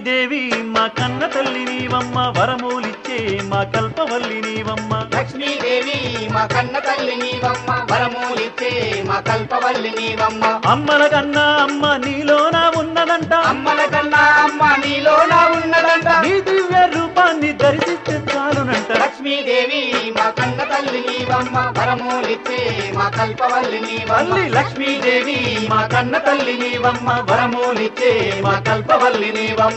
లక్ష్మీదేవి మా కన్న తల్లి నీవమ్మ వరమూలిచ్చే మా కల్పవల్లి నీవమ్మ లక్ష్మీదేవి మా కన్న తల్లి నీవమ్మ వరమూలిచ్చే మా కల్పవల్లి నీవమ్మ అమ్మల కన్నా అమ్మ నీలోన ఉన్నదంట అమ్మల కన్నా అమ్మ నీలోన ఉన్నదంట నీ దివ్య రూపాన్ని దర్శిస్తే చాలునంట లక్ష్మీదేవి మా కన్న తల్లి నీవమ్మ వరమూలిచ్చే మా కల్పవల్లి నీవమ్మ తల్లి లక్ష్మీదేవి మా కన్న తల్లి నీవమ్మ వరమూలిచ్చే మా కల్పవల్లి నీవమ్మ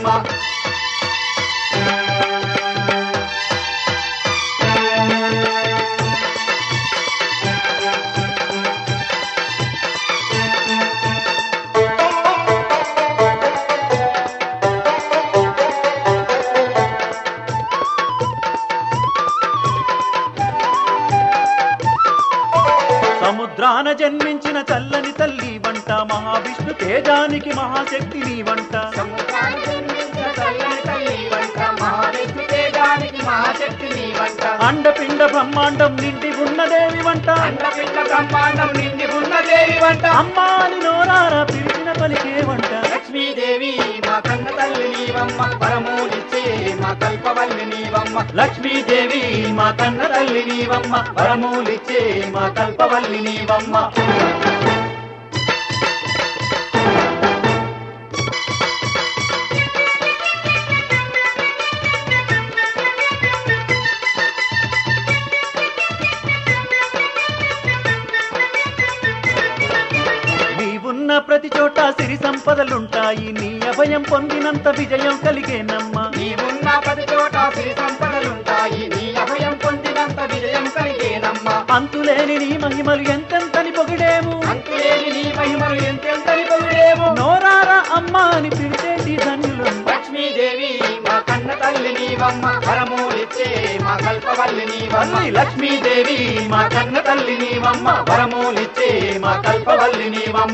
సముద్రాన జన్మించిన చల్లని తల్లి వంట మహావిష్ణు తేజానికి మహాశక్తి నీ వంట సముద్రాన్ని జన్మించిన చల్లని తల్లి వంట మహావిష్ణు తేజానికి మహాశక్తి నీ వంట అండపిండ బ్రహ్మాండం నిండి ఉన్నదేవి వంట అండపిండ బ్రహ్మాండం నిండి ఉన్న దేవి వంట అమ్మా అని నోరారా పిలిచిన పలికే వంట లక్ష్మీదేవి మా కన్న తల్లి నీవమ్మ వరమూలిచ్చే మా కల్పవల్లి నీవమ్మ లక్ష్మీదేవి మా కన్న తల్లి నీవమ్మ వరమూలిచ్చే మా కల్పవల్లి నీవమ్మ నీవున్న ప్రతి చోట సిరి సంపదలుంటాయి నీ అభయం పొందినంత విజయం కలిగేనమ్మా నీవున్న ప్రతి చోట సిరి సంపదలుంటాయి నీ అభయం పొందినంత విజయం కలిగేనమ్మ అంతులేని నీ మహిమలు ఎంతెంతని పొగిడేము అంతులేని నీ మహిమలు ఎంతెంతని పొగిడేమో నోరారా అమ్మా అని పిలిచేటి ధన్యులు లక్ష్మీదేవి మా కన్న తల్లి నీవమ్మ వరమూలిచ్చే మా కల్పవల్లి నీవమ్మ తల్లి లక్ష్మీదేవి మా కన్న తల్లి నీవమ్మ వరమూలిచ్చే మా కల్పవల్లి నీవమ్మ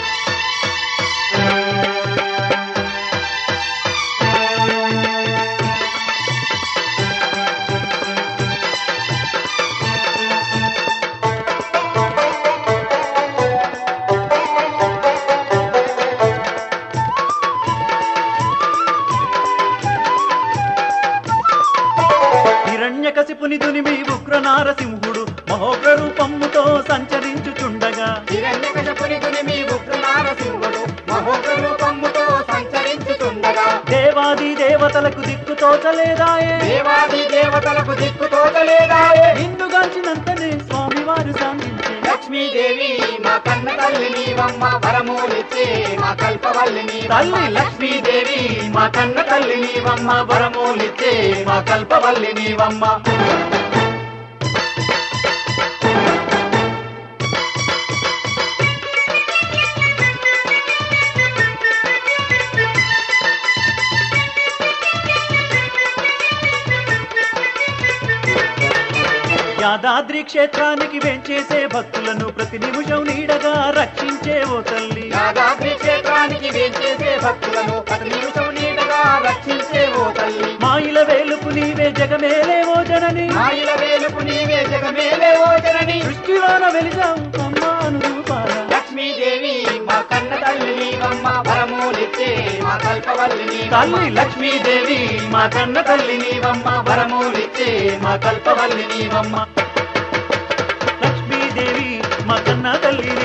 హిరణ్యకశిపుని దునిమి ఉగ్ర నారసింహుడు మహోగ్ర రూపముతో సంచరించుచుండగా హిరణ్యకశపుని మీ ఉగ్ర నారసింహుడు మహోగ్ర రూపముతో సంచరించుతుండగా దేవాది దేవతలకు దిక్కు తోచలేదాయే దేవాది దేవతలకు దిక్కు తోచలేదాయే నిన్నుగాల్చినంతనే స్వామివారు సాధించే లక్ష్మీదేవి మా కన్న తల్లి నీవమ్మ వరమూలిచ్చే మా కల్పవల్లి తల్లి నీవమ్మ లక్ష్మీదేవి మా కన్న తల్లి నీవమ్మ వరమూలిచ్చే మా కల్పవల్లి నీవమ్మ యాదాద్రి క్షేత్రానికి వెంచేసే భక్తులను ప్రతి నిమిషం నీడగా రక్షించే ఓ తల్లి యాదాద్రి క్షేత్రానికి వేచేసే భక్తులను ప్రతి నిమిషం నీడగా రక్షించే ఓ తల్లి మాయిల వేలుపు నీవే జగమేలేవో జనని మాయిల వేలుపు నీవే జగమేలే ఓ జనని దృష్టిలోన వెలిసావు అమ్మాను రూపాల లక్ష్మీదేవి మా కన్న తల్లి నీవమ్మ వరమూలిచ్చే మా కల్పవల్లి నీవమ్మ తల్లి లక్ష్మీదేవి మా కన్న తల్లి నీవమ్మ వరమూలిచ్చే మా కల్పవల్లి నీవమ్మ లక్ష్మీదేవి మా కన్న తల్లి